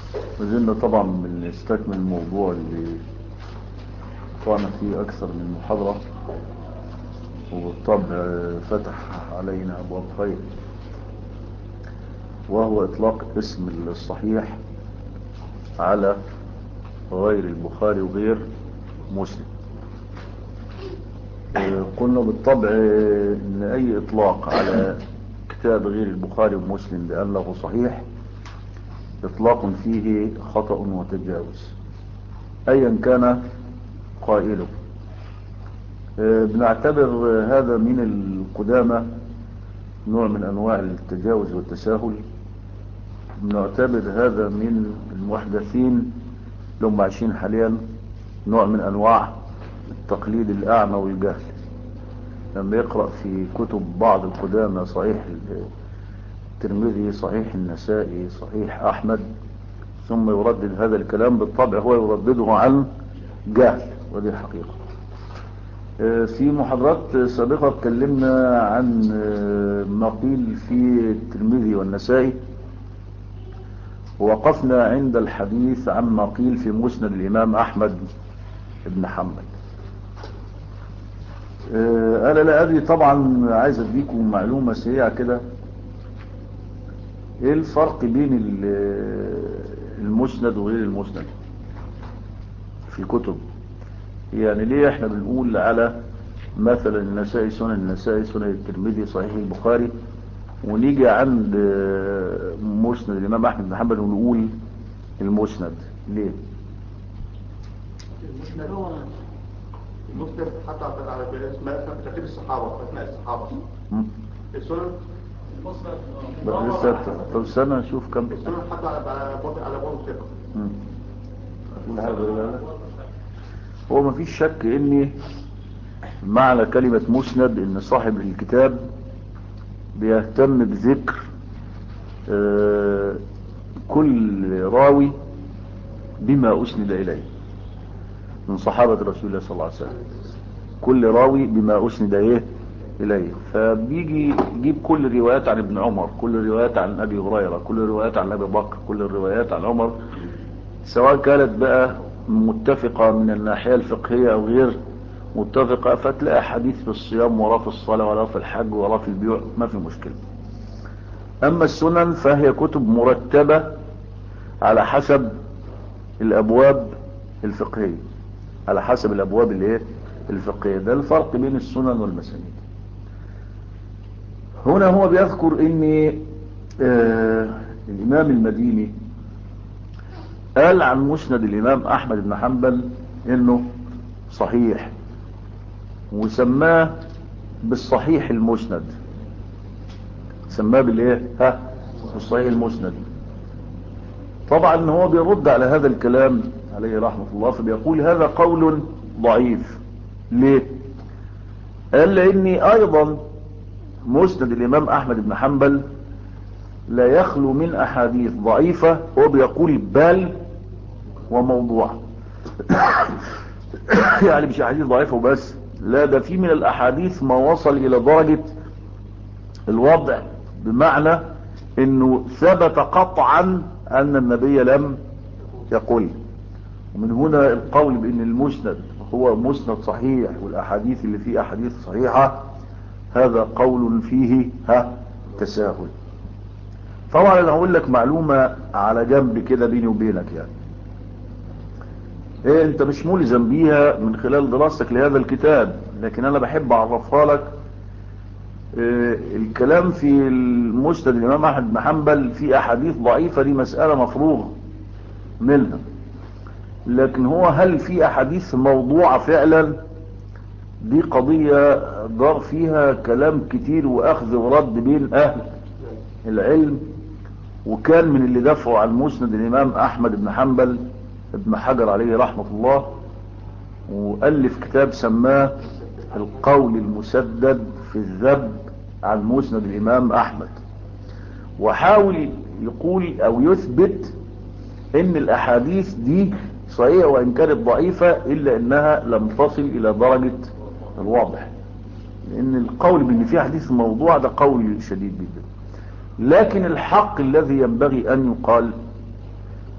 وزلنا طبعا بنستكمل الموضوع اللي طعنا فيه أكثر من محاضرة وبالطبع فتح علينا أبواب خير وهو إطلاق اسم الصحيح على غير البخاري وغير مسلم قلنا بالطبع ان اي اطلاق على كتاب غير البخاري ومسلم بانه صحيح اطلاق فيه خطأ وتجاوز ايا كان قائله بنعتبر هذا من القدامى نوع من انواع التجاوز والتساهل بنعتبر هذا من المحدثين لهم عايشين حاليا نوع من انواع التقليد الاعمى والجهل لما يقرأ في كتب بعض القدامى صحيح الترمذي صحيح النسائي صحيح احمد ثم يردد هذا الكلام بالطبع هو يردده عن جهل ودي حقيقة في محاضرات سابقة اتكلمنا عن ما قيل في الترمذي والنسائي ووقفنا عند الحديث عما قيل في مسند الإمام أحمد بن حنبل أنا لا أدري طبعا عايز أديكم معلومة سريعة كده إيه الفرق بين المسند وغير المسند في الكتب يعني ليه احنا بنقول على مثلا النسائي سنن النسائي سنن الترمذي صحيح البخاري ونيجي عند مسند الإمام أحمد بن حنبل ونقول المسند ليه المسند هو المسند حتى على اسماء ترتيب الصحابة أثناء الصحابة السنن المسند لسه طب استنى نشوف كم السنن حتى على باب على باب الثقة كل حاجة هو ما فيش شك ان معنى كلمة مسند ان صاحب الكتاب بيهتم بذكر كل راوي بما أسند إليه من صحابة رسول الله صلى الله عليه وسلم كل راوي بما أسند إيه إليه فبيجي يجيب كل الروايات عن ابن عمر كل الروايات عن أبي هريرة كل الروايات عن أبي بكر كل الروايات عن عمر سواء كانت بقى متفقة من الناحية الفقهية أو غير متفقة فتلاقي حديث في الصيام ولا في الصلاة ولا في الحج ولا في البيوع ما في مشكلة أما السنن فهي كتب مرتبة على حسب الأبواب الفقهية على حسب الأبواب الايه الفقهية ده الفرق بين السنن والمسانيد هنا هو بيذكر ان آه الإمام المديني قال عن مسند الإمام أحمد بن حنبل انه صحيح وسماه بالصحيح المسند سماه بالايه ها بالصحيح المسند طبعا هو بيرد على هذا الكلام عليه رحمة الله فبيقول هذا قول ضعيف ليه قال لاني ايضا مسند الامام احمد بن حنبل لا يخلو من احاديث ضعيفة وبيقول بل وموضوع يعني مش احاديث ضعيفة وبس لا ده في من الاحاديث ما وصل الى درجة الوضع بمعنى انه ثبت قطعا ان النبي لم يقل ومن هنا القول بان المسند هو مسند صحيح والاحاديث اللي فيه احاديث صحيحة هذا قول فيه ها تساهل طبعا انا هقول لك معلومة على جنب كده بيني وبينك يعني ايه انت مش ملزم بيها من خلال دراستك لهذا الكتاب لكن انا بحب اعرفها لك إيه الكلام في المسند الامام احمد بن حنبل في احاديث ضعيفة دي مسألة مفروغ منها لكن هو هل في احاديث موضوعة فعلا دي قضية دار فيها كلام كتير واخذ ورد بين اهل العلم وكان من اللي دفعوا عن مسند الامام احمد بن حنبل ابن حجر عليه رحمة الله وألف كتاب سماه القول المسدد في الذب عن مسند الإمام أحمد وحاول يقول أو يثبت ان الأحاديث دي صحيحة وإن كانت ضعيفة إلا أنها لم تصل إلى درجة الواضح لأن القول بأن في حديث موضوع ده قول شديد جدا لكن الحق الذي ينبغي أن يقال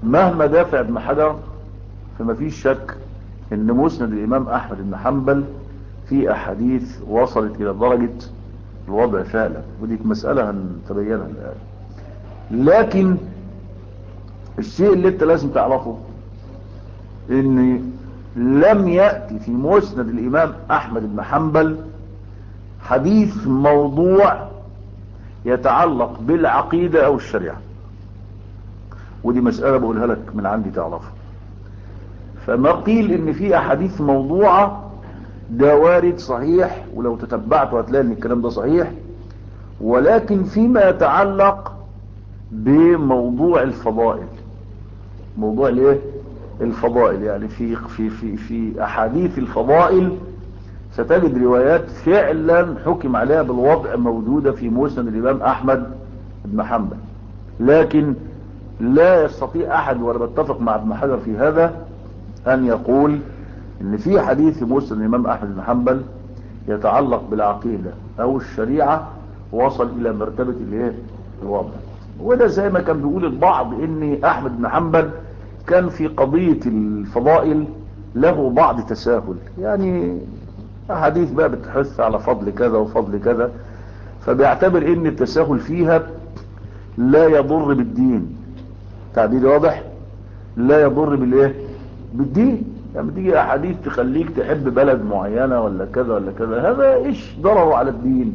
مهما دافع ابن حجر فما فيش شك ان مسند الامام احمد بن حنبل في احاديث وصلت الى درجة الوضع فعلا ودي مسألة هنتبينها الان لكن الشيء اللي انت لازم تعرفه ان لم يأتي في مسند الامام احمد بن حنبل حديث موضوع يتعلق بالعقيدة او الشريعة ودي مسألة بقولها لك من عندي تعرفها فما قيل ان في احاديث موضوعة ده وارد صحيح ولو تتبعته هتلاقي ان الكلام ده صحيح ولكن فيما يتعلق بموضوع الفضائل موضوع الايه الفضائل يعني في في في في احاديث الفضائل ستجد روايات فعلا حكم عليها بالوضع موجودة في مسند الامام احمد بن حنبل لكن لا يستطيع احد ولا بتفق مع ابن حجر في هذا ان يقول ان في حديث مسند الامام احمد بن حنبل يتعلق بالعقيدة او الشريعة وصل الى مرتبة الايه الوضع وده زي ما كان بيقول البعض ان احمد بن حنبل كان في قضية الفضائل له بعض تساهل يعني احاديث بقى بتحث على فضل كذا وفضل كذا فبيعتبر ان التساهل فيها لا يضر بالدين تعبير واضح لا يضر بالايه بالدين لما يعني تيجي احاديث تخليك تحب بلد معينة ولا كذا ولا كذا هذا ايش ضرره على الدين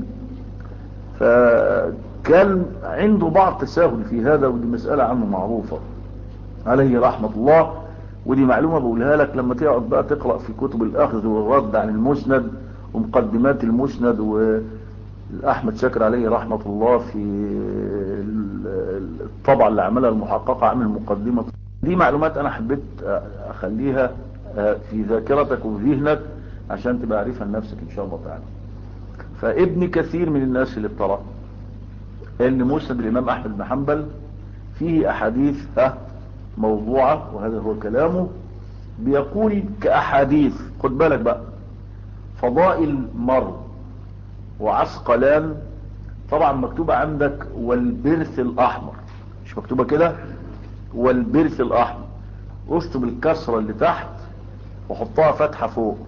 فكان عنده بعض تساهل في هذا ودي مسألة عنه معروفة عليه رحمة الله ودي معلومة بقولها لك لما تقعد بقى تقرأ في كتب الأخذ والرد عن المسند ومقدمات المسند والأحمد شاكر عليه رحمة الله في الطبعة اللي عملها المحققة عمل مقدمة دي معلومات أنا حبيت أخليها في ذاكرتك وفي ذهنك عشان تبقى عارفها لنفسك إن شاء الله تعالى فابن كثير من الناس اللي بترى ان مسند الامام احمد بن حنبل فيه احاديث ها موضوعة وهذا هو كلامه بيقول كاحاديث خد بالك بقى فضائل مر وعسقلان طبعا مكتوبة عندك والبرث الاحمر مش مكتوبة كده والبرث الاحمر اشطب الكسرة اللي تحت وحطها فتحة فوق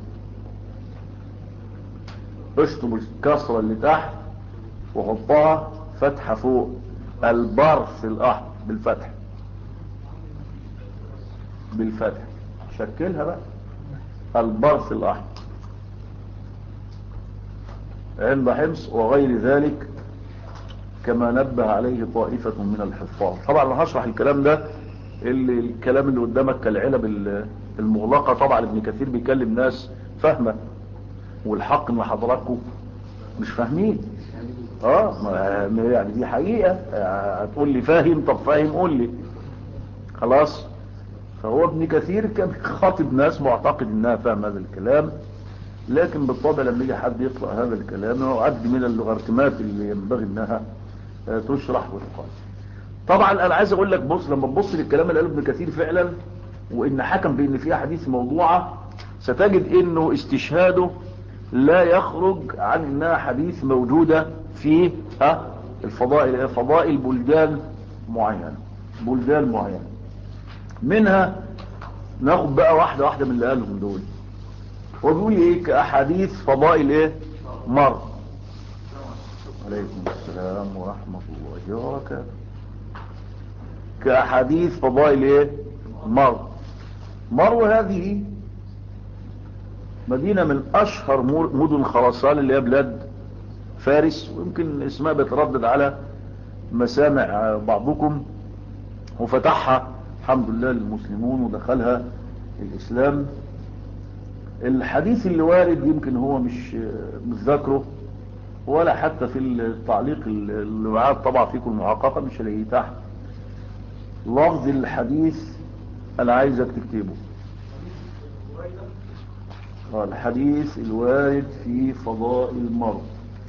اشطب الكسرة اللي تحت وحطها فتحة فوق البرث الاحمر بالفتح بالفتح شكلها بقى البرث الاحمر عند حمص وغير ذلك كما نبه عليه طائفة من الحفاظ طبعا انا هشرح الكلام ده اللي الكلام اللي قدامك كالعلب المغلقة طبعا ابن كثير بيكلم ناس فاهمة والحق ان حضراتكم مش فاهمين اه يعني دي حقيقة هتقول لي فاهم طب فاهم قول لي خلاص فهو ابن كثير كان خاطب ناس معتقد انها فاهم هذا الكلام لكن بالطبع لما يجي حد يقرأ هذا الكلام يعد من اللغارتمات اللي ينبغي انها تشرح وتقال طبعا انا عايز اقول لك بص لما تبص للكلام اللي قاله ابن كثير فعلا وان حكم بان فيها حديث موضوعة ستجد انه استشهاده لا يخرج عن انها حديث موجودة في ها الفضائل فضائل بلدان معينة بلدان معينة منها ناخد بقى واحدة واحدة من اللي قالهم دول وبيقول ايه كأحاديث فضائل ايه مر عليكم السلام ورحمة الله وبركاته كأحاديث فضائل ايه مر مرو هذه مدينة من اشهر مدن خراسان اللي هي بلاد فارس ويمكن اسمها بيتردد على مسامع بعضكم وفتحها الحمد لله للمسلمون ودخلها الاسلام الحديث اللي وارد يمكن هو مش مش ذاكره ولا حتى في التعليق اللي معاه طبعا فيكم المحققة مش هلاقيه تحت لفظ الحديث انا عايزك تكتبه الحديث الوارد في فضاء المرض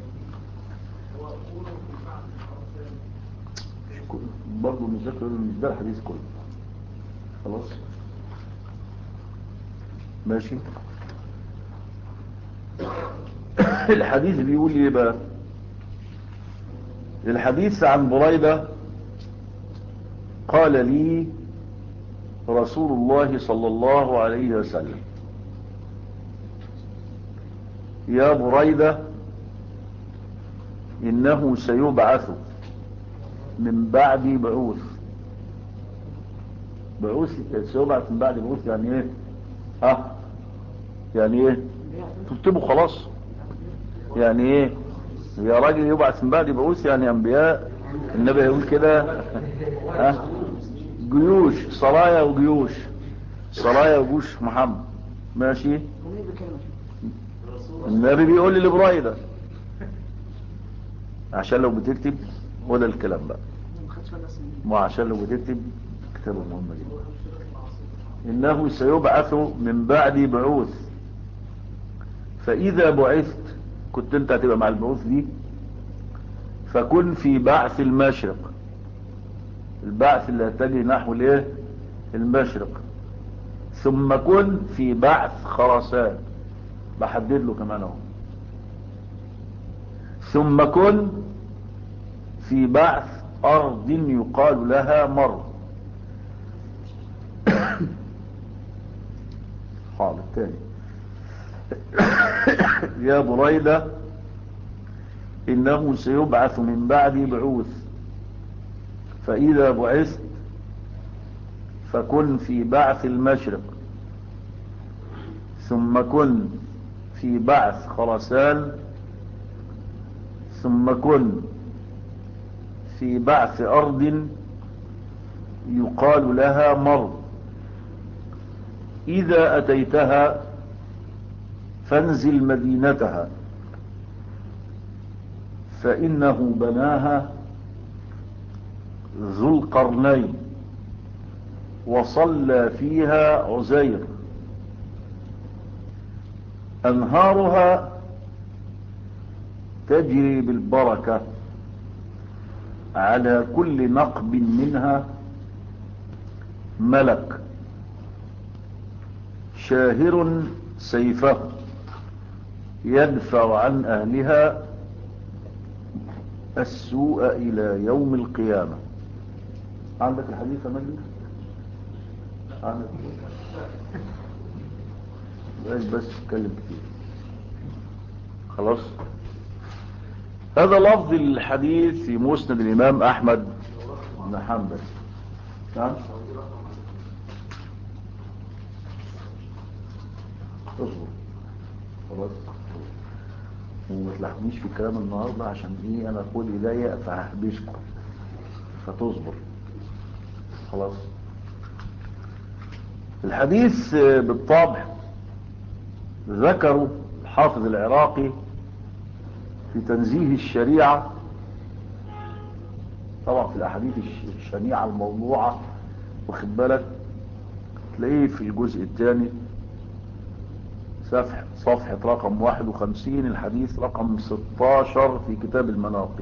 برضه مش ذاكر مش ده الحديث كله خلاص ماشي الحديث بيقول ايه بقى الحديث عن بريدة قال لي رسول الله صلى الله عليه وسلم يا بريدة إنه سيبعث من بعد بعوث بعوث سيبعث من بعد بعوث يعني ايه ها يعني ايه تكتبوا خلاص يعني ايه يا راجل يبعث من بعد بعوث يعني انبياء النبي يقول كده ها جيوش سرايا وجيوش سرايا وجيوش محمد ماشي النبي بيقول لي لبرايدة عشان لو بتكتب هو ده الكلام بقى ما عشان لو بتكتب كتاب المهمة دي إنه سيبعث من بعد بعوث فإذا بعثت كنت انت هتبقى مع البعوث دي فكن في بعث المشرق البعث اللي هتجي نحو الايه المشرق ثم كن في بعث خرسان بحدد له كمان اهو ثم كن في بعث ارض يقال لها مر حاضر تاني يا بريدة إنه سيبعث من بعد بعوث فإذا بعثت فكن في بعث المشرق ثم كن في بعث خرسان ثم كن في بعث أرض يقال لها مر إذا أتيتها فانزل مدينتها فإنه بناها ذو القرنين وصلى فيها عزير أنهارها تجري بالبركة على كل نقب منها ملك شاهر سيفه يدفع عن أهلها السوء إلى يوم القيامة عندك الحديث يا مجلس عندك بس بس اتكلم كتير خلاص هذا لفظ الحديث في مسند الإمام أحمد بن حنبل نعم اصبر خلاص وما تلحقنيش في الكلام النهارده عشان دي انا خد ايديا فهحبسكم فتصبر خلاص الحديث بالطبع ذكروا الحافظ العراقي في تنزيه الشريعة طبعا في الاحاديث الشنيعة الموضوعة واخد بالك تلاقيه في الجزء الثاني صفحة, صفحة رقم 51 الحديث رقم 16 في كتاب المناقب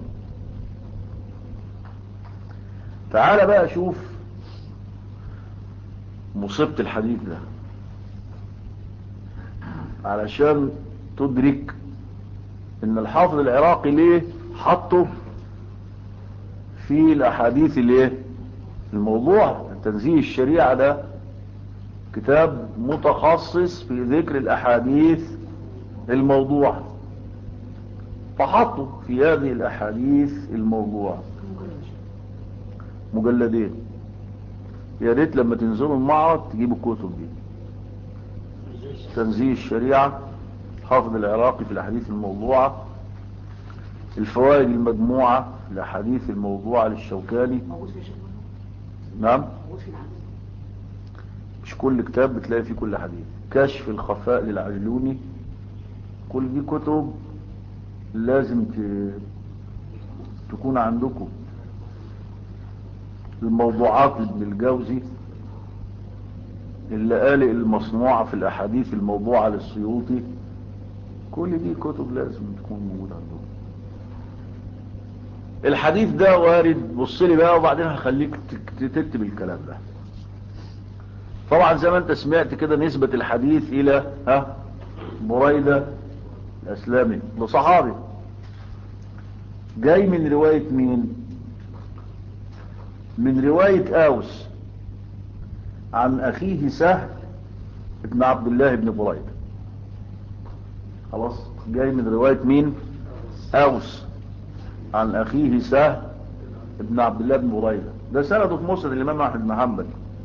تعال بقى شوف مصيبة الحديث ده علشان تدرك ان الحافظ العراقي ليه حطه في الاحاديث الايه الموضوع تنزيه الشريعة ده كتاب متخصص في ذكر الاحاديث الموضوع فحطوا في هذه الاحاديث الموضوع مجلدين يا ريت لما تنزلوا المعرض تجيبوا الكتب دي تنزيه الشريعة حافظ العراقي في الاحاديث الموضوعة الفوائد المجموعة الاحاديث الموضوعة للشوكاني نعم مش كل كتاب بتلاقي فيه كل حديث كشف الخفاء للعجلوني كل دي كتب لازم ت... تكون عندكم الموضوعات لابن الجوزي اللآلئ المصنوعة في الأحاديث الموضوعة للسيوطي كل دي كتب لازم تكون موجودة عندكم الحديث ده وارد بص لي بقى وبعدين هخليك تكتب الكلام ده طبعا زي ما انت سمعت كده نسبة الحديث الى ها بريدة الاسلامي ده صحابي جاي من رواية مين من رواية اوس عن اخيه سهل ابن عبد الله بن بريدة خلاص جاي من رواية مين اوس عن اخيه سهل ابن عبد الله بن بريدة ده سنده في مسند الامام احمد بن حنبل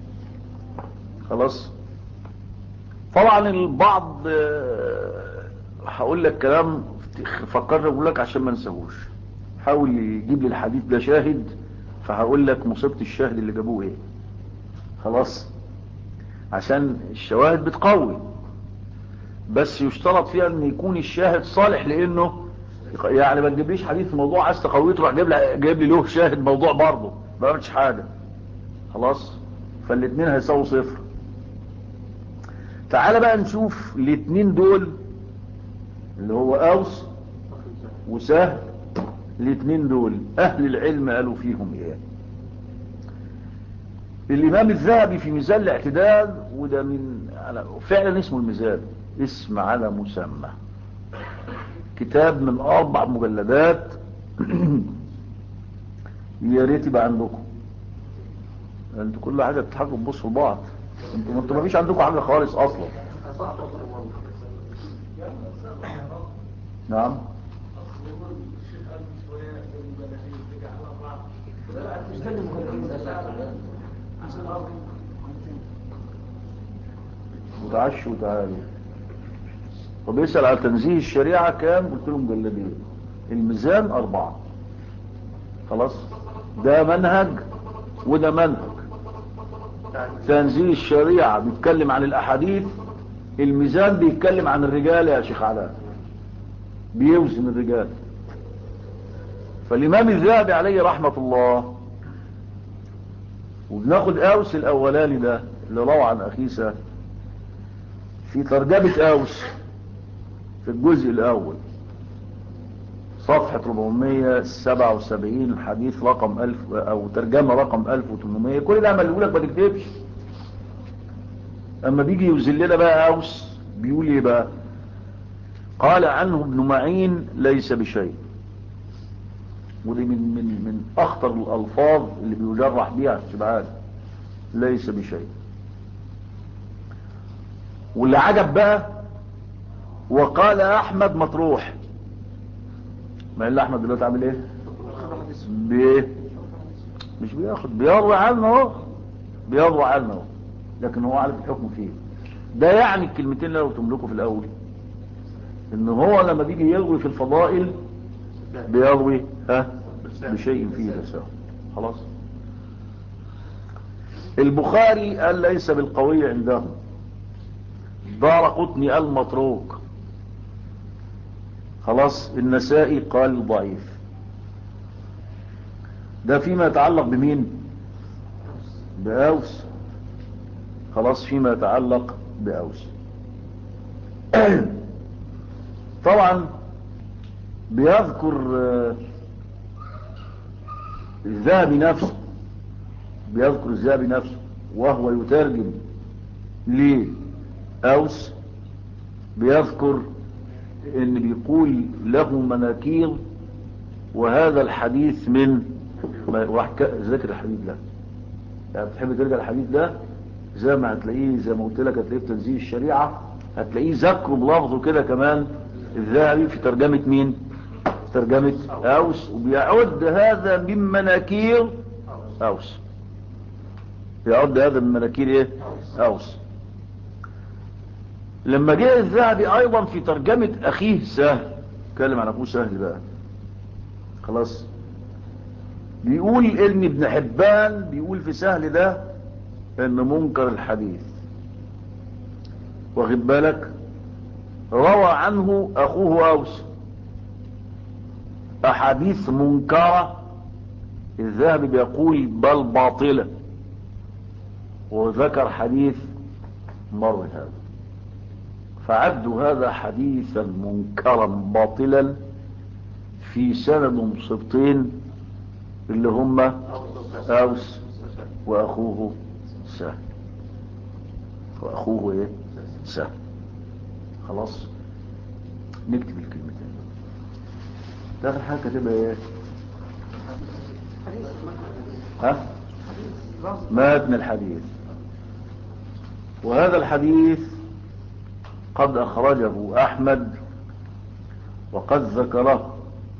خلاص طبعا البعض آه، هقول لك كلام فكرت اقول لك عشان ما انساهوش حاول يجيب لي الحديث ده شاهد فهقول لك مصيبه الشاهد اللي جابوه ايه خلاص عشان الشواهد بتقوي بس يشترط فيها ان يكون الشاهد صالح لانه يعني ما تجيبليش حديث في موضوع عايز تقويه تروح جايب لي جايب لي له شاهد موضوع برضه ما عملتش حاجه خلاص فالاثنين هيساووا صفر تعال بقى نشوف الاثنين دول اللي هو اوس وسهل الاثنين دول اهل العلم قالوا فيهم ايه الامام الذهبي في ميزان الاعتدال وده من على فعلا اسمه الميزان اسم على مسمى كتاب من اربع مجلدات يا ريت يبقى عندكم انتوا كل حاجه بتضحكوا تبصوا لبعض انتوا انتوا ما فيش عندكم حاجه خالص اصلا نعم وتعشوا وتعالوا طب يسأل على تنزيه الشريعة كام قلت له مجلدين الميزان أربعة خلاص ده منهج وده منهج تنزيه الشريعة بيتكلم عن الأحاديث الميزان بيتكلم عن الرجال يا شيخ علاء بيوزن الرجال فالإمام الذهبي عليه رحمة الله وبناخد أوس الأولاني ده اللي روى عن أخيسة في ترجمة أوس في الجزء الأول صفحة 477 الحديث رقم 1000 أو ترجمة رقم 1800 كل ده عمل لك ما تكتبش أما بيجي يوزن لنا بقى أوس بيقول إيه بقى قال عنه ابن معين ليس بشيء ودي من من من اخطر الالفاظ اللي بيجرح بيها الشبهات ليس بشيء واللي عجب بقى وقال احمد مطروح ما اللي احمد دلوقتي عامل ايه بايه مش بياخد بيروي عنه اهو بيروي عنه اهو لكن هو عارف الحكم فيه ده يعني الكلمتين اللي انا قلتهم لكم في الاول ان هو لما بيجي يروي في الفضائل بيروي ها بشيء فيه تساهل خلاص البخاري قال ليس بالقوي عنده دار قطني المتروك خلاص النسائي قال ضعيف ده فيما يتعلق بمين بأوس خلاص فيما يتعلق بأوس طبعا بيذكر الذهبي نفسه بيذكر الذهبي نفسه وهو يترجم لأوس بيذكر ان بيقول له مناكير وهذا الحديث من راح ذاكر الحديث ده يعني بتحب ترجع الحديث ده زي ما هتلاقيه زي ما قلت لك هتلاقيه في تنزيه الشريعة هتلاقيه ذكره بلفظه كده كمان الذهبي في ترجمة مين في ترجمة أوس وبيعد هذا من مناكير أوس بيعد هذا من مناكير ايه أوس لما جاء الذهبي ايضا في ترجمة اخيه سهل اتكلم عن اخوه سهل بقى خلاص بيقول ان ابن حبان بيقول في سهل ده ان منكر الحديث واخد بالك روى عنه اخوه اوس احاديث منكرة الذهبي بيقول بل باطلة وذكر حديث مر هذا فعدوا هذا حديثا منكرا باطلا في سند مصبتين اللي هم اوس واخوه سهل واخوه ايه سهل خلاص نكتب الكلمتين ده اخر حاجه كاتبها ايه ها متن الحديث وهذا الحديث قد أخرجه أحمد وقد ذكره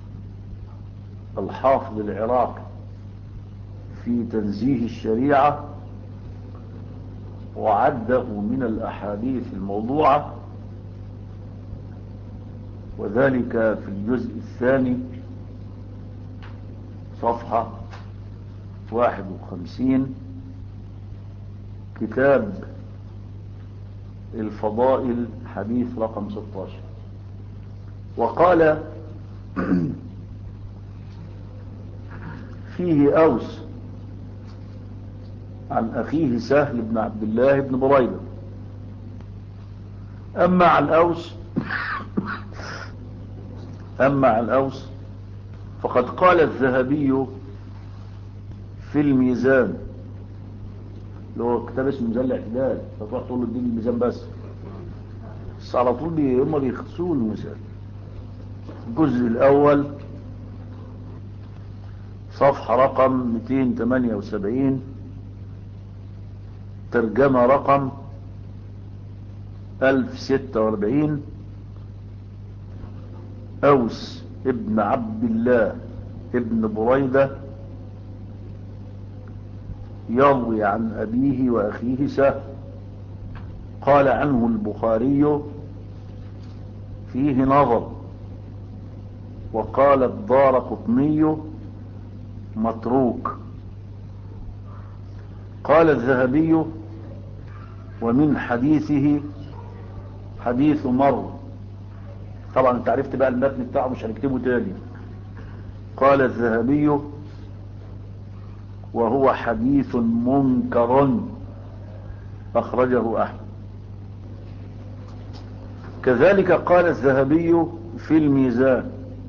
الحافظ العراقي في تنزيه الشريعة وعده من الأحاديث الموضوعة وذلك في الجزء الثاني صفحة 51 كتاب الفضائل حديث رقم 16 وقال فيه أوس عن أخيه سهل بن عبد الله بن بريدة أما عن أوس أما عن أوس فقد قال الذهبي في الميزان اللي هو كتاب اسمه ميزان الاعتدال فتروح تقول له اديني الميزان بس بس على طول بي هم بيخصون الميزان الجزء الأول صفحة رقم 278 ترجمة رقم 1046 أوس ابن عبد الله ابن بريدة يروي عن أبيه وأخيه سهل قال عنه البخاري فيه نظر وقال الدار قطني متروك قال الذهبي ومن حديثه حديث مر طبعا انت عرفت بقى المتن بتاعه مش هنكتبه تاني قال الذهبي وهو حديث منكر أخرجه أحمد كذلك قال الذهبي في الميزان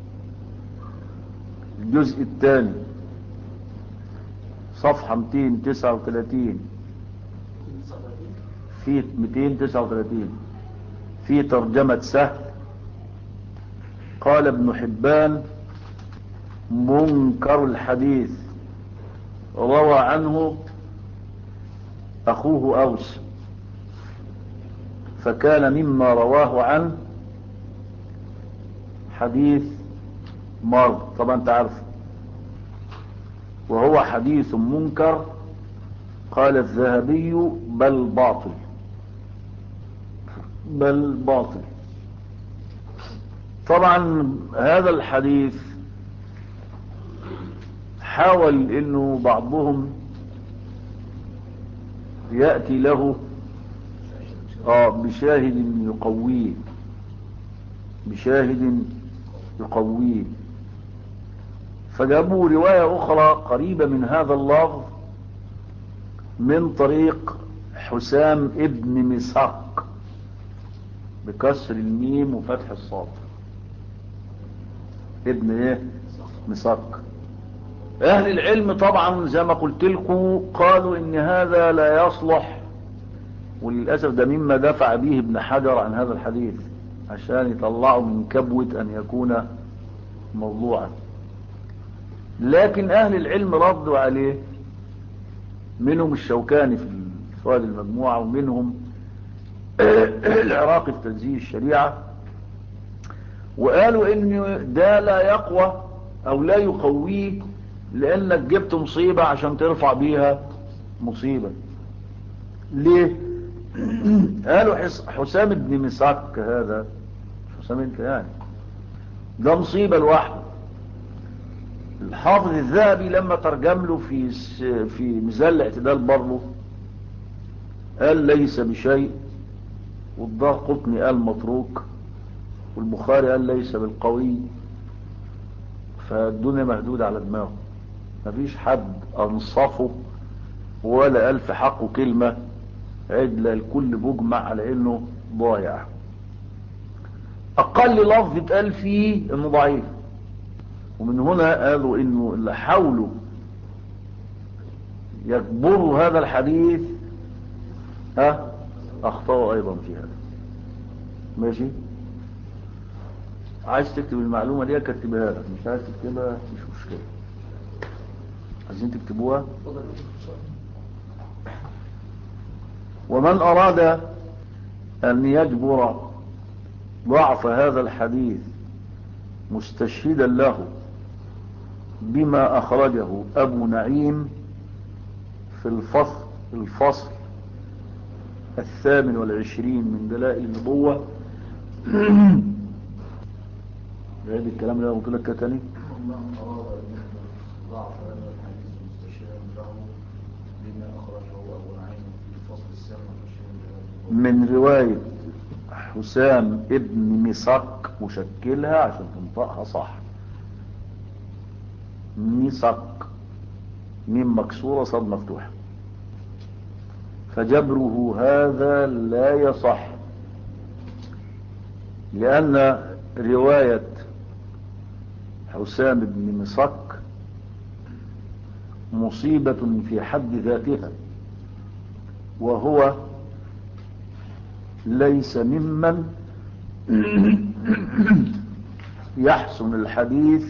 الجزء الثاني صفحة 239 في 239 في ترجمة سهل قال ابن حبان منكر الحديث روى عنه أخوه أوس فكان مما رواه عنه حديث مر طبعا انت عارف وهو حديث منكر قال الذهبي بل باطل بل باطل طبعا هذا الحديث حاول انه بعضهم يأتي له آه بشاهد يقويه بشاهد يقويه فجابوا رواية أخرى قريبة من هذا اللفظ من طريق حسام ابن مساق بكسر الميم وفتح الصاد ابن ايه مساق اهل العلم طبعا زي ما قلت لكم قالوا ان هذا لا يصلح وللأسف ده مما دفع به ابن حجر عن هذا الحديث عشان يطلعوا من كبوة ان يكون موضوعا لكن اهل العلم ردوا عليه منهم الشوكاني في فوائد المجموعة ومنهم العراقي في تنزيه الشريعة وقالوا ان ده لا يقوى او لا يقويه لانك جبت مصيبة عشان ترفع بيها مصيبة ليه قالوا حسام بن مساك هذا حسام انت يعني ده مصيبة لوحده الحافظ الذهبي لما ترجم له في في ميزان الاعتدال برضه قال ليس بشيء والدار قطني قال متروك والبخاري قال ليس بالقوي فالدنيا مهدودة على دماغه مفيش حد انصفه ولا قال في حقه كلمة عدلة الكل بجمع على انه ضايع اقل لفظ اتقال فيه انه ضعيف ومن هنا قالوا انه اللي حاولوا يكبروا هذا الحديث ها اخطأوا ايضا في هذا ماشي عايز تكتب المعلومة دي اكتبها لك مش عايز تكتبها مش مشكلة عايزين تكتبوها ومن أراد أن يجبر ضعف هذا الحديث مستشهدا له بما أخرجه أبو نعيم في الفصل الفصل الثامن والعشرين من دلائل النبوة هذا الكلام اللي قلت لك تاني من أراد أن ضعف هذا الحديث مستشيرا له بما أخرجه أبو نعيم في الفصل الثامن والعشرين من رواية حسام ابن مسك وشكلها عشان تنطقها صح مسك ميم مكسورة صاد مفتوحة فجبره هذا لا يصح لأن رواية حسام بن مسك مصيبة في حد ذاتها وهو ليس ممن يحسن الحديث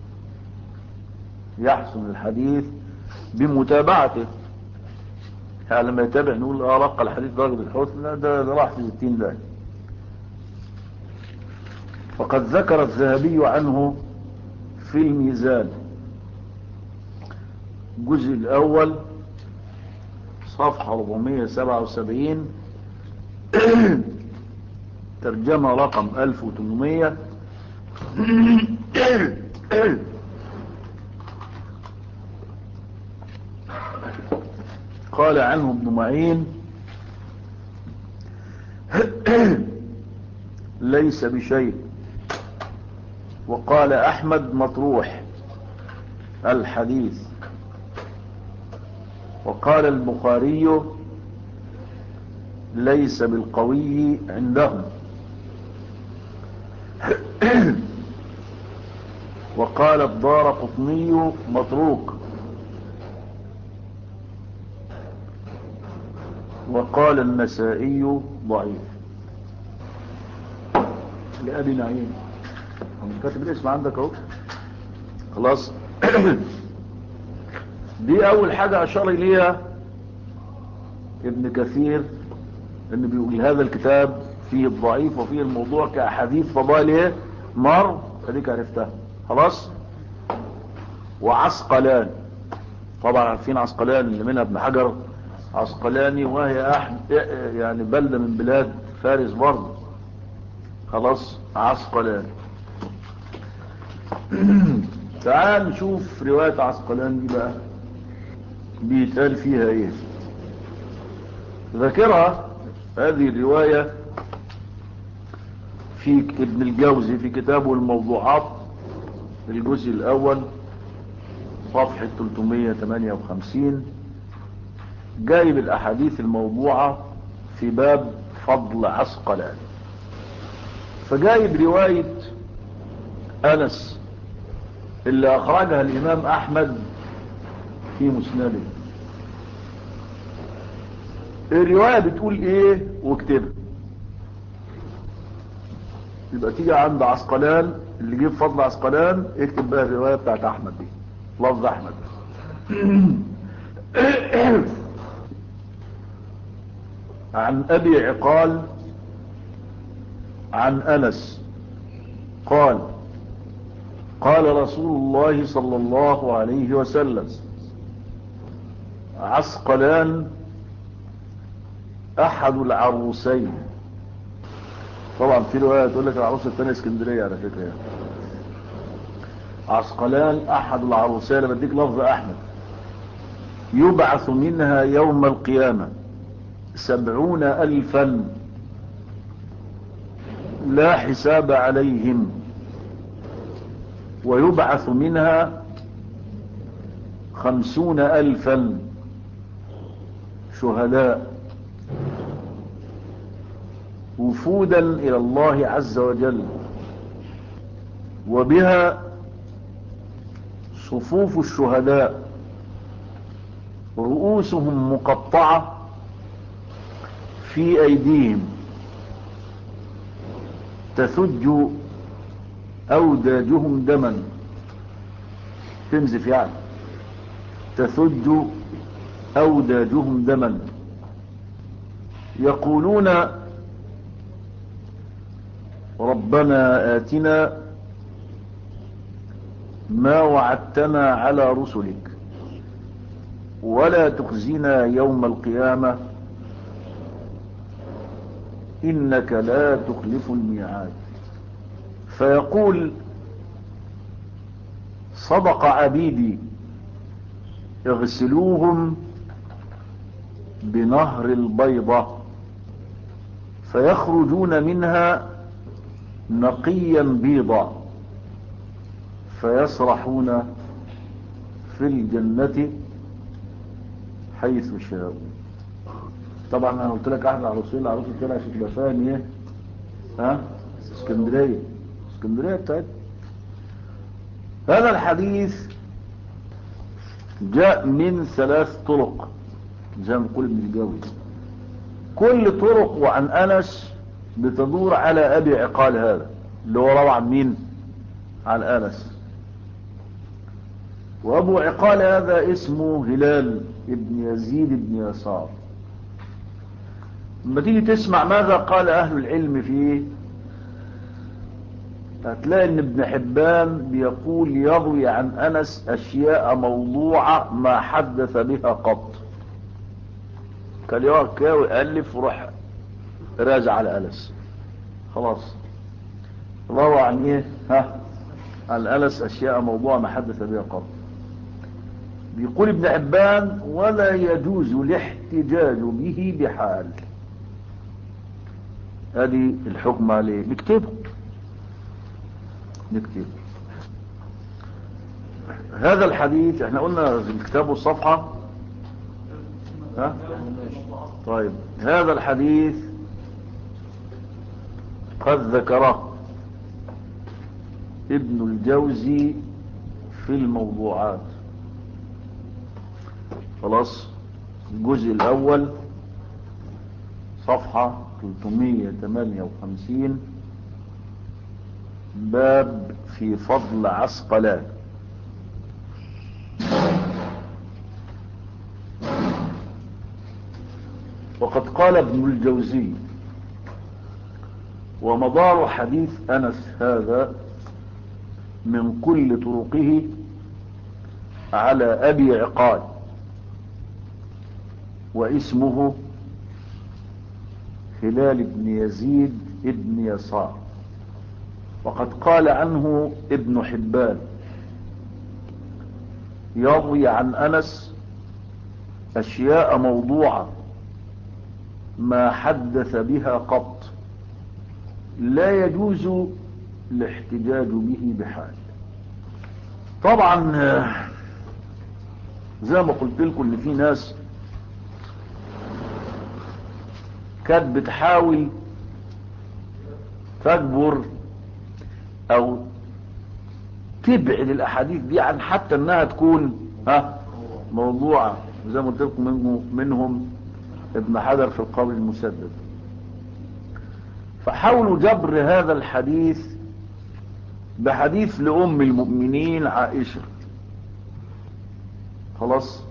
يحسن الحديث بمتابعته يعني لما يتابع نقول اه رق الحديث درجة الحسن لا ده, ده راح في 60 ده فقد ذكر الذهبي عنه في الميزان الجزء الأول صفحة 477 ترجمة رقم 1800 قال عنه ابن معين ليس بشيء وقال أحمد مطروح الحديث وقال البخاري ليس بالقوي عندهم وقال الدار قطني متروك وقال النسائي ضعيف لأبي نعيم هم كاتب الاسم عندك اهو خلاص دي اول حاجة اشار اليها ابن كثير ان بيقول هذا الكتاب فيه الضعيف وفيه الموضوع كأحاديث فضائل ايه مر اديك عرفتها خلاص وعسقلان طبعا عارفين عسقلان اللي منها ابن حجر عسقلاني وهي أحد يعني بلدة من بلاد فارس برضه خلاص عسقلان تعال نشوف رواية عسقلان دي بقى بيتقال فيها ايه ذكرها هذه الرواية في ابن الجوزي في كتابه الموضوعات الجزء الاول صفحة 358 جايب الاحاديث الموضوعة في باب فضل عسقلان فجايب رواية انس اللي اخرجها الامام احمد في مسنده الرواية بتقول ايه واكتبها يبقى تيجي عند عسقلان اللي جيب فضل عسقلان اكتب بقى الرواية بتاعت احمد دي لفظ احمد عن ابي عقال عن انس قال قال رسول الله صلى الله عليه وسلم عسقلان احد العروسين طبعا في رواية تقول لك العروسة الثانية اسكندرية على فكرة يعني. عسقلان احد العروسين انا بديك لفظ احمد يبعث منها يوم القيامة سبعون الفا لا حساب عليهم ويبعث منها خمسون الفا شهداء وفودا الى الله عز وجل وبها صفوف الشهداء رؤوسهم مقطعة في ايديهم تثج اوداجهم دما تنزف يعني تثج اوداجهم دما يقولون ربنا آتنا ما وعدتنا على رسلك ولا تخزنا يوم القيامة إنك لا تخلف الميعاد فيقول صدق عبيدي اغسلوهم بنهر البيضة فيخرجون منها نقيا بيضا فيسرحون في الجنة حيث شاءوا طبعا انا قلت لك احد عروسين العروس كده عشان تبقى فاهم ايه ها اسكندريه اسكندريه بتاعت هذا الحديث جاء من ثلاث طرق زي ما نقول ابن الجوزي كل طرق وعن انس بتدور على ابي عقال هذا اللي هو روى عن مين عن انس وابو عقال هذا اسمه هلال ابن يزيد بن يسار لما تيجي تسمع ماذا قال اهل العلم فيه هتلاقي ان ابن حبان بيقول يروي عن انس اشياء موضوعة ما حدث بها قط كان يقعد كده ويألف وروح راجع على انس خلاص روى عن ايه ها عن انس اشياء موضوعة ما حدث بها قط بيقول ابن حبان ولا يجوز الاحتجاج به بحال هذه الحكم عليه نكتبه نكتب هذا الحديث احنا قلنا في الكتاب والصفحة ها؟ طيب هذا الحديث قد ذكره ابن الجوزي في الموضوعات خلاص الجزء الاول صفحة 358 باب في فضل عسقلان وقد قال ابن الجوزي ومدار حديث أنس هذا من كل طرقه على أبي عقال واسمه هلال بن يزيد ابن يسار وقد قال عنه ابن حبان يروي عن أنس أشياء موضوعة ما حدث بها قط لا يجوز الاحتجاج به بحال طبعا زي ما قلت لكم ان في ناس كانت بتحاول تجبر او تبعد الاحاديث دي عن حتى انها تكون ها موضوعة زي ما قلت لكم منه منهم ابن حجر في القول المسدد فحاولوا جبر هذا الحديث بحديث لأم المؤمنين عائشة خلاص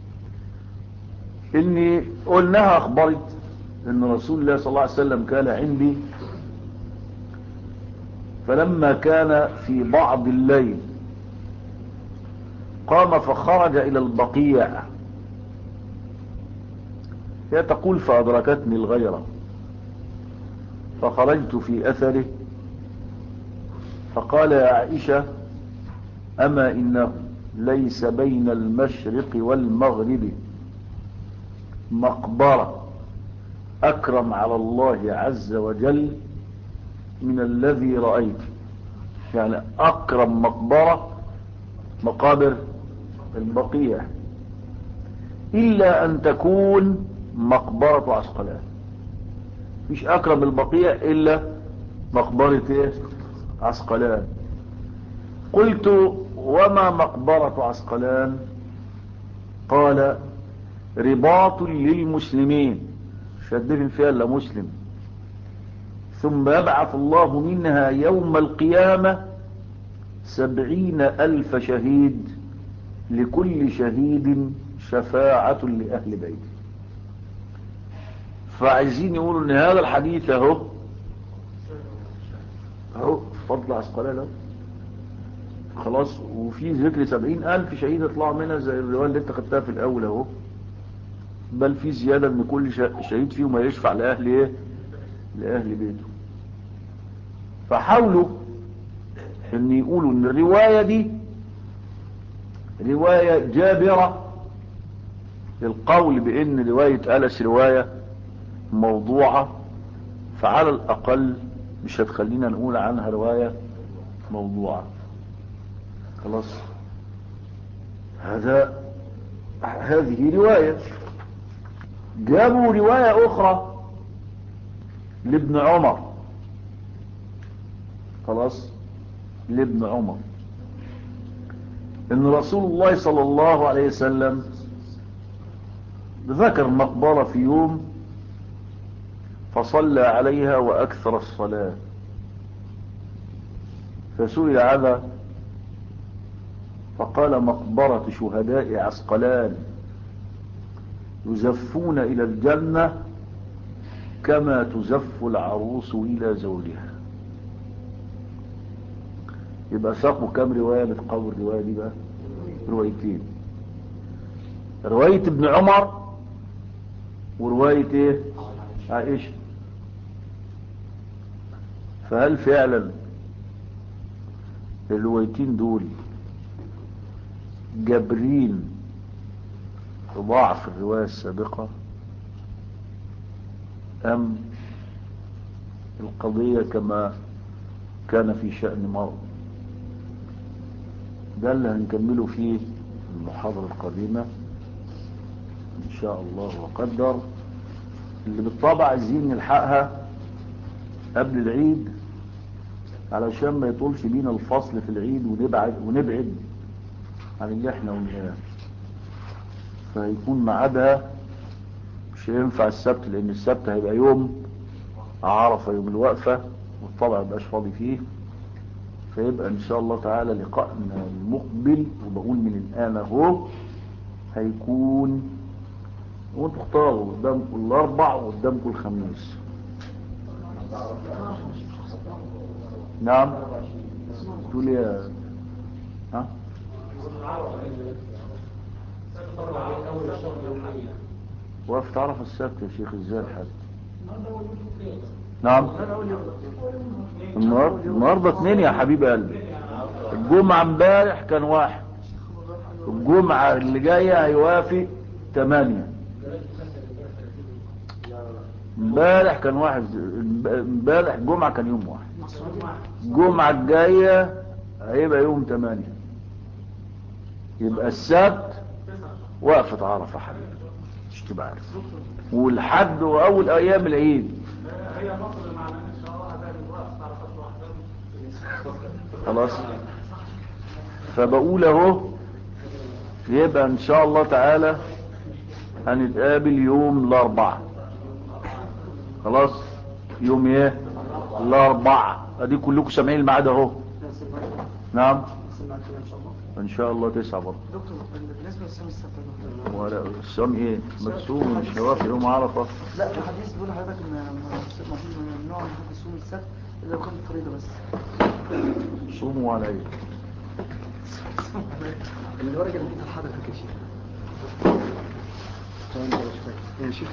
اني قلناها اخبرت ان رسول الله صلى الله عليه وسلم كان عندي فلما كان في بعض الليل قام فخرج الى البقيع هي تقول فادركتني الغيرة فخرجت في اثره فقال يا عائشة اما انه ليس بين المشرق والمغرب مقبرة اكرم على الله عز وجل من الذي رأيت يعني اكرم مقبرة مقابر البقيع الا ان تكون مقبرة عسقلان مش اكرم البقيع الا مقبرة ايه عسقلان قلت وما مقبرة عسقلان قال رباط للمسلمين شدفن فيها الا مسلم ثم يبعث الله منها يوم القيامة سبعين ألف شهيد لكل شهيد شفاعة لأهل بيته فعايزين يقولوا ان هذا الحديث اهو اهو فضل عسقلان اهو خلاص وفي ذكر سبعين ألف شهيد يطلعوا منها زي الرواية اللي انت خدتها في الأول اهو بل في زيادة ان كل شه- شهيد فيهم هيشفع لأهل ايه لأهل بيته فحاولوا ان يقولوا ان الرواية دي رواية جابرة للقول بان رواية ألس رواية موضوعة فعلى الأقل مش هتخلينا نقول عنها رواية موضوعة خلاص هذا هذه رواية جابوا رواية أخرى لابن عمر خلاص لابن عمر ان رسول الله صلى الله عليه وسلم ذكر مقبرة في يوم فصلى عليها وأكثر الصلاة فسئل عنها فقال مقبرة شهداء عسقلان يزفون إلى الجنة كما تزف العروس إلى زوجها يبقى ساقوا كم رواية بتقوي الرواية دي بقى روايتين رواية ابن عمر ورواية ايه عائشة فهل فعلا الروايتين دول جابرين ضعف الرواية السابقة أم القضية كما كان في شأن مرض ده اللي هنكمله فيه المحاضرة القادمة إن شاء الله وقدر اللي بالطبع عايزين نلحقها قبل العيد علشان ما يطولش بينا الفصل في العيد ونبعد ونبعد عن اللي احنا قلناه فيكون ميعادها مش هينفع السبت لان السبت هيبقى يوم عرفه يوم الوقفه والطبع مبقاش فاضي فيه فيبقى ان شاء الله تعالى لقائنا المقبل وبقول من الان اهو هيكون وانتوا اختاروا قدامكم الاربع وقدامكم الخميس نعم تقول يا ها وقفت عرف السبت يا شيخ ازاي الحد نعم النهارده النهارده اتنين يا حبيب قلبي الجمعة امبارح كان واحد الجمعة اللي جاية هيوافق تمانية امبارح كان واحد امبارح الجمعة كان يوم واحد الجمعة الجاية هيبقى يوم تمانية يبقى السبت وقفة عرفة حبيبي مش تبقى عارف والحد واول ايام العيد هي مصر مع ان شاء الله هتعمل وقت عرفات لوحدها خلاص فبقول اهو يبقى ان شاء الله تعالى هنتقابل يوم الاربعاء خلاص يوم ايه الاربعاء ادي كلكم سامعين الميعاد اهو نعم ان شاء الله تسعة برضه دكتور بالنسبه للصيام السبت يا دكتور ولا الصيام ايه مرسوم مش هوافق يوم عرفه لا في حديث بيقول لحضرتك ان ما فيش ممنوع من حد يصوم السبت الا لو كان فريضه بس صوموا على ايه الورقه اللي اديتها لحضرتك يا شيخ يا شيخ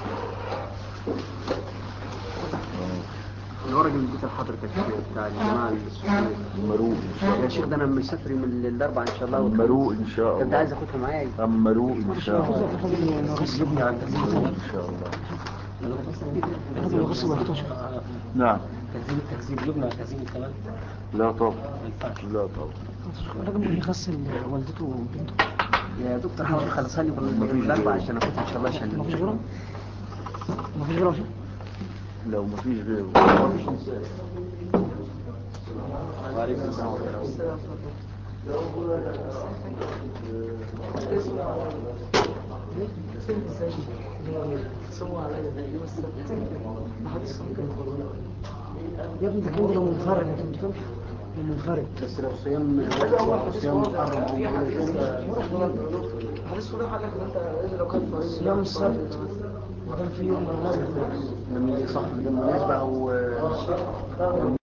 الورق اللي اديته لحضرتك بتاع الجماعه السوريين مروق ان شاء يا الله شيخ ده انا مسافر يوم الاربعاء ان شاء الله مروق ان شاء كنت عايز الله اخدها معايا مروق ان شاء الله يبني على التسليم ان شاء الله هذا الغسل ما فيهوش نعم تهذيب التهذيب يبنى على تهذيب كمان لا طبعا ما ينفعش لا طبعا الراجل ممكن يغسل والدته وبنته يا دكتور حاول تخلصها لي بالاربعاء عشان اخدها ان شاء الله عشان مفيش غيره مفيش غيره لو ما فيش غيره ما فيش انسان وعليكم السلام ورحمه الله يا ابني ده كان لو منفرد انت بتفهمش لو منفرد بس لو صيام صيام محرم حديث صريح قال لك ان انت لو كان صيام السبت وكان في يوم مناسبة لما يجي صاحب المناسبة أو